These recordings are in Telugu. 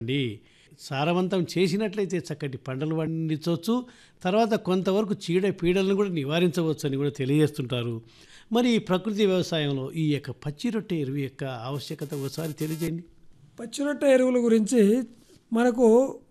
అండి సారవంతం చేసినట్లయితే చక్కటి పంటలు పండించవచ్చు తర్వాత కొంతవరకు చీడ పీడలను కూడా నివారించవచ్చు అని కూడా తెలియజేస్తుంటారు మరి ఈ ప్రకృతి వ్యవసాయంలో ఈ యొక్క పచ్చి రొట్టె ఎరువు యొక్క ఆవశ్యకత ఒకసారి తెలియజేయండి పచ్చిరొట్ట ఎరువుల గురించి మనకు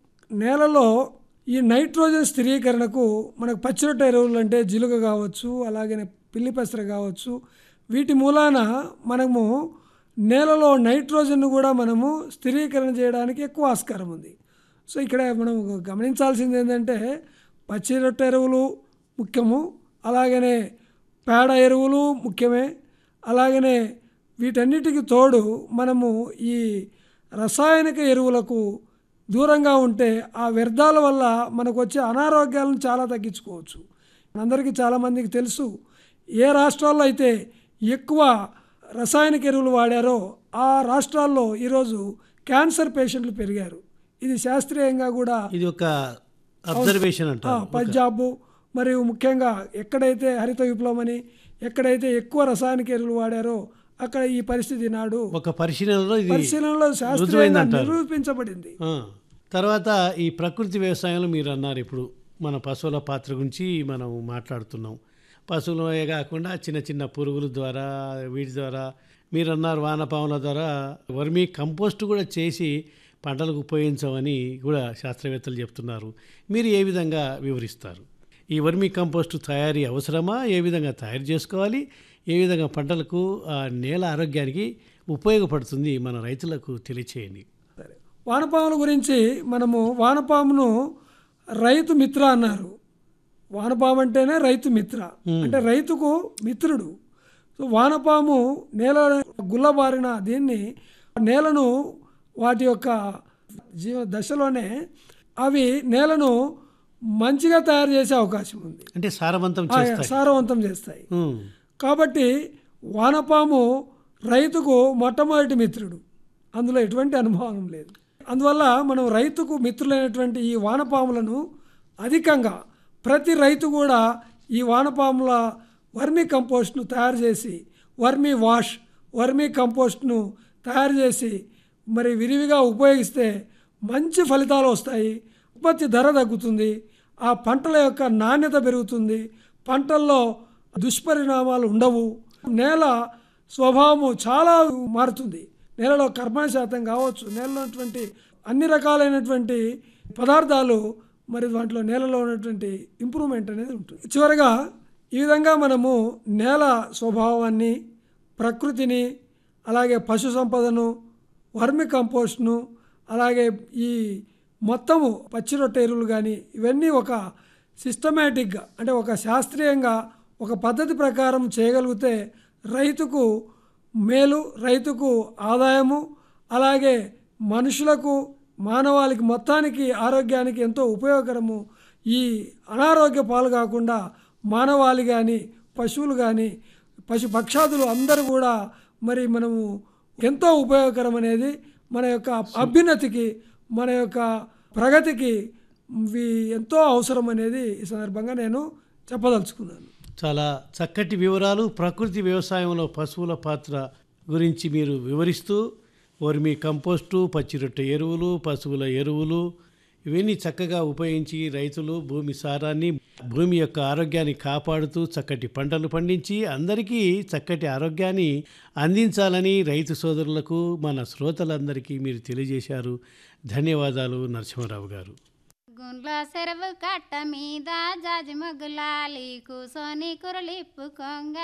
నేలలో ఈ నైట్రోజన్ స్థిరీకరణకు మనకు పచ్చిరొట్ట ఎరువులు అంటే జిలుగ కావచ్చు అలాగే పిల్లి పెసర కావచ్చు వీటి మూలాన మనము నేలలో నైట్రోజన్ను కూడా మనము స్థిరీకరణ చేయడానికి ఎక్కువ ఆస్కారం ఉంది సో ఇక్కడ మనం గమనించాల్సింది ఏంటంటే పచ్చి రొట్టె ఎరువులు ముఖ్యము అలాగనే పేడ ఎరువులు ముఖ్యమే అలాగనే వీటన్నిటికి తోడు మనము ఈ రసాయనిక ఎరువులకు దూరంగా ఉంటే ఆ వ్యర్థాల వల్ల మనకు వచ్చే అనారోగ్యాలను చాలా తగ్గించుకోవచ్చు అందరికీ చాలామందికి తెలుసు ఏ రాష్ట్రాల్లో అయితే ఎక్కువ రసాయనిక ఎరువులు వాడారో ఆ రాష్ట్రాల్లో ఈరోజు క్యాన్సర్ పేషెంట్లు పెరిగారు ఇది శాస్త్రీయంగా కూడా ఇది ఒక అబ్జర్వేషన్ ఆ, అంటారు పంజాబ్ మరియు ముఖ్యంగా ఎక్కడైతే హరిత విప్లవం అని ఎక్కడైతే ఎక్కువ రసాయనిక ఎరువులు వాడారో అక్కడ ఈ పరిస్థితి నాడు ఒక పరిశీలనలో ఇది పరిశీలనలో శాస్త్రీయంగా రుజువైందంటారు. నిరూపించబడింది ఆ, తర్వాత ఈ ప్రకృతి వ్యవసాయంలో మీరు అన్నారు ఇప్పుడు మన పశువుల పాత్ర గురించి మనం మాట్లాడుతున్నాం పశువులే కాకుండా చిన్న చిన్న పురుగుల ద్వారా వీటి ద్వారా మీరు అన్నారు వానపాముల ద్వారా వర్మీ కంపోస్ట్ కూడా చేసి పంటలకు ఉపయోగించమని కూడా శాస్త్రవేత్తలు చెప్తున్నారు మీరు ఏ విధంగా వివరిస్తారు ఈ వర్మీ కంపోస్ట్ తయారీ అవసరమా ఏ విధంగా తయారు చేసుకోవాలి ఏ విధంగా పంటలకు ఆ నేల ఆరోగ్యానికి ఉపయోగపడుతుంది మన రైతులకు తెలియచేయండి సరే వానపాముల గురించి మనము వానపామును రైతు మిత్ర అన్నారు వానపాము అంటేనే రైతు మిత్ర అంటే రైతుకు మిత్రుడు సో వానపాము నేల గుల్లబారిన దీన్ని నేలను వాటి యొక్క జీవ దశలోనే అవి నేలను మంచిగా తయారు చేసే అవకాశం ఉంది అంటే సారవంతం ఆ, చేస్తాయి సారవంతం చేస్తాయి ఉమ్, కాబట్టి వానపాము రైతుకు మొట్టమొదటి మిత్రుడు అందులో ఎటువంటి అనుభవం లేదు అందువల్ల మనం రైతుకు మిత్రులైనటువంటి ఈ వానపాములను అధికంగా ప్రతి రైతు కూడా ఈ వానపాముల వర్మీ కంపోస్ట్ను తయారు చేసి వర్మీ వాష్ వర్మీ కంపోస్ట్ను తయారు చేసి మరి విరివిగా ఉపయోగిస్తే మంచి ఫలితాలు వస్తాయి ఉత్పత్తి ధర తగ్గుతుంది ఆ పంటల యొక్క నాణ్యత పెరుగుతుంది పంటల్లో దుష్పరిణామాలు ఉండవు నేల స్వభావము చాలా మారుతుంది నేలలో కర్బన శాతం కావచ్చు నేలలో ఉన్నటువంటి అన్ని రకాలైనటువంటి పదార్థాలు మరి దాంట్లో నేలలో ఉన్నటువంటి ఇంప్రూవ్మెంట్ అనేది ఉంటుంది చివరగా ఈ విధంగా మనము నేల స్వభావాన్ని ప్రకృతిని అలాగే పశు సంపదను వర్మి కంపోస్ట్ను అలాగే ఈ మొత్తము పచ్చి రొట్టె ఎరువులు కానీ ఇవన్నీ ఒక సిస్టమేటిక్గా అంటే ఒక శాస్త్రీయంగా ఒక పద్ధతి ప్రకారం చేయగలిగితే రైతుకు మేలు రైతుకు ఆదాయము అలాగే మనుషులకు మానవాళికి మొత్తానికి ఆరోగ్యానికి ఎంతో ఉపయోగకరము ఈ అనారోగ్య పాలు కాకుండా మానవాళి కానీ పశువులు కానీ పశు పక్షాదులు అందరూ కూడా మరి మనము ఎంతో ఉపయోగకరం అనేది మన యొక్క అభ్యున్నతికి మన యొక్క ప్రగతికి ఇవి ఎంతో అవసరం అనేది ఈ సందర్భంగా నేను చెప్పదలుచుకున్నాను చాలా చక్కటి వివరాలు ప్రకృతి వ్యవసాయంలో పశువుల పాత్ర గురించి మీరు వివరిస్తూ వర్మి కంపోస్టు పచ్చిరొట్టె ఎరువులు పశువుల ఎరువులు ఇవన్నీ చక్కగా ఉపయోగించి రైతులు భూమి సారాన్ని భూమి యొక్క ఆరోగ్యాన్ని కాపాడుతూ చక్కటి పంటలు పండించి అందరికీ చక్కటి ఆరోగ్యాన్ని అందించాలని రైతు సోదరులకు మన శ్రోతలందరికీ మీరు తెలియజేశారు ధన్యవాదాలు నరసింహారావు గారు గుండ్ల సెరవు కట్ట మీద జాజి మగ్గులాలి కూసోని కురలిప్పుకొంగ